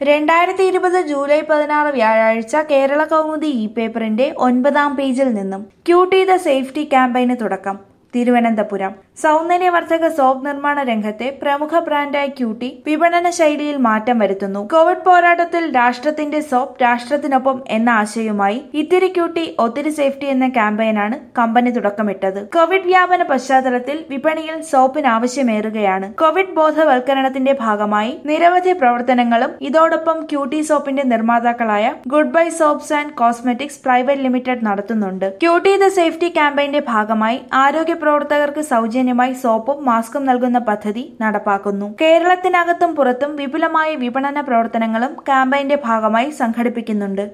രണ്ടായിരത്തി ഇരുപത് ജൂലൈ പതിനാറ് വ്യാഴാഴ്ച കേരള കൗമുദി ഇ പേപ്പറിന്റെ ഒൻപതാം പേജിൽ നിന്നും ക്യൂട്ടി ദ സേഫ്റ്റി ക്യാമ്പയിന് തുടക്കം തിരുവനന്തപുരം സൗന്ദര്യവർദ്ധക സോപ്പ് നിർമ്മാണ രംഗത്തെ പ്രമുഖ ബ്രാൻഡായ ക്യൂട്ടി വിപണന ശൈലിയിൽ മാറ്റം വരുത്തുന്നു കോവിഡ് പോരാട്ടത്തിൽ രാഷ്ട്രത്തിന്റെ സോപ്പ് രാഷ്ട്രത്തിനൊപ്പം എന്ന ആശയവുമായി ഇത്തിരി ക്യൂട്ടി ഒത്തിരി സേഫ്റ്റി എന്ന ക്യാമ്പയിനാണ് കമ്പനി തുടക്കമിട്ടത് കോവിഡ് വ്യാപന പശ്ചാത്തലത്തിൽ വിപണിയിൽ സോപ്പിന് ആവശ്യമേറുകയാണ് കോവിഡ് ബോധവൽക്കരണത്തിന്റെ ഭാഗമായി നിരവധി പ്രവർത്തനങ്ങളും ഇതോടൊപ്പം ക്യൂട്ടി സോപ്പിന്റെ നിർമ്മാതാക്കളായ good bye soaps and cosmetics private limited നടത്തുന്നുണ്ട് ക്യൂട്ടി ദ സേഫ്റ്റി ക്യാമ്പയിന്റെ ഭാഗമായി ആരോഗ്യ പ്രവർത്തകർക്ക് സൗജന്യമായി സോപ്പും മാസ്കും നൽകുന്ന പദ്ധതി നടപ്പാക്കുന്നു കേരളത്തിനകത്തും പുറത്തും വിപുലമായ വിപണന പ്രവർത്തനങ്ങളും ക്യാമ്പയിന്റെ ഭാഗമായി സംഘടിപ്പിക്കുന്നുണ്ട്